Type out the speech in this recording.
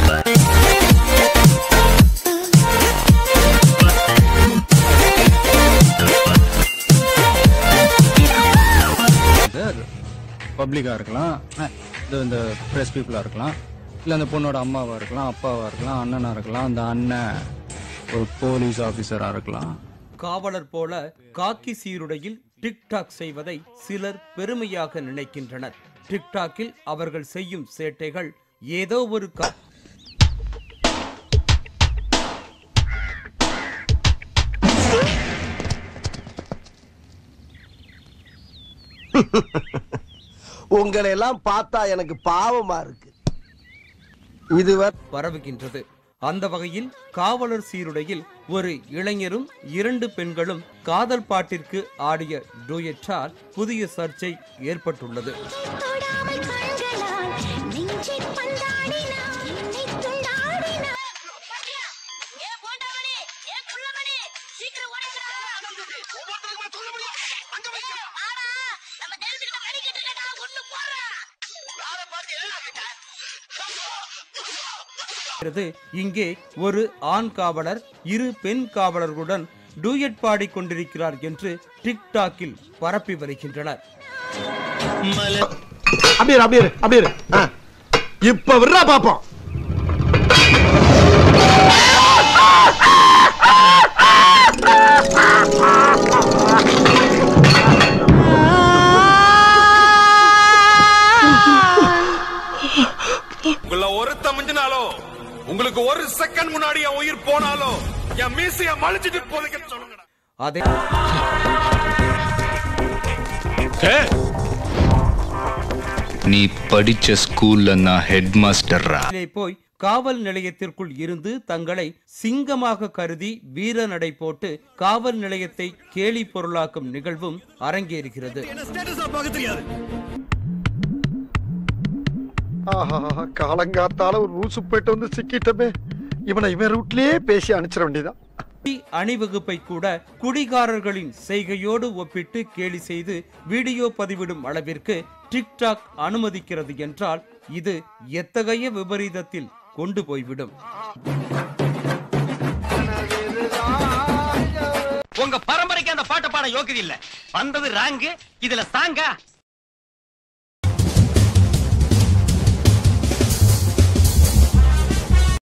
பப்ளிக்காக இருக்கலாம் இது இந்த ப்ரெஸ் பீப்புளாக இருக்கலாம் இல்லை அந்த பொண்ணோட அம்மாவாக இருக்கலாம் அப்பாவாக இருக்கலாம் அண்ணனாக இருக்கலாம் அந்த அண்ணன் ஒரு போலீஸ் ஆஃபீஸராக இருக்கலாம் காவலர் போல காக்கி சீருடையில் டிக்டாக் செய்வதை சிலர் பெருமையாக நினைக்கின்றனர் டிக்டாக்கில் அவர்கள் செய்யும் சேட்டைகள் ஏதோ ஒரு கா உங்களை எல்லாம் பார்த்தா எனக்கு பாவமா இருக்கு இதுவரை பரவுகின்றது அந்த வகையில் காவலர் சீருடையில் ஒரு இளைஞரும் இரண்டு பெண்களும் காதல் பாட்டிற்கு ஆடிய டூயட்டால் புதிய சர்ச்சை ஏற்பட்டுள்ளது தொடாமல் கண்களால் நெஞ்சில் பந்தாடினான் என்னை துண்டாடினான் ஏ போண்டவனே ஏ குள்ளமனே சீக்கிரம் ஓடிடா ஆனா நம்ம நேரத்துக்கு அடிக்கிட்டு இருக்கா ஒண்ணு போறா அதை பார்த்து என்ன இருக்கிறது. இங்கே ஒரு ஆண் காவலர் இரு பெண் காவலர்களுடன் டூயட் பாடிக் கொண்டிருக்கிறார் என்று டிக்டாக்கில் பரப்பி வருகின்றனர் அப்படியே இரு, அப்படியே இரு, அப்படியே இரு. ஆ. இப்ப விடுறா பாப்போம் உங்கள ஒருத்த மிஞ்சினாலோ உங்களுக்கு ஒரு செகண்ட் முன்னாடி என் உயிர் போனாலோ என் மீசைய மலிச்சிட்டு போதுங்க சொல்லுங்க அதே நீ படிச்ச ஸ்கூல்ல நான் ஹெட் மாஸ்டர்ரா உள்ளே போய் காவல் நிலையத்திற்குள் இருந்து தங்களை சிங்கமாக கருதி வீர நடை போட்டு காவல் நிலையத்தை கேலி பொருளாக்கும் நிகழ்வும் அரங்கேறுகிறது ஆஹா காலங்காத்தால ஒரு ரூசு போயிட்டு வந்து சிக்கிட்டமே இவனை இவன் ரூட்லயே பேசி அனுப்பிச்சிட வேண்டியதான் குடி அணிவகுப்பை கூட குடிகாரர்களின் செய்கையோடு ஒப்பிட்டு கேலி செய்து வீடியோ பதிவிடும் அளவிற்கு டிக்டாக் அனுமதிக்கிறது என்றால் இது எத்தகைய விபரீதத்தில் கொண்டு போய்விடும் உங்க பரம்பரைக்கு அந்த பாட்டை பாட யோக்கியது இல்ல வந்தது ராங்கு இதுல சாங்கா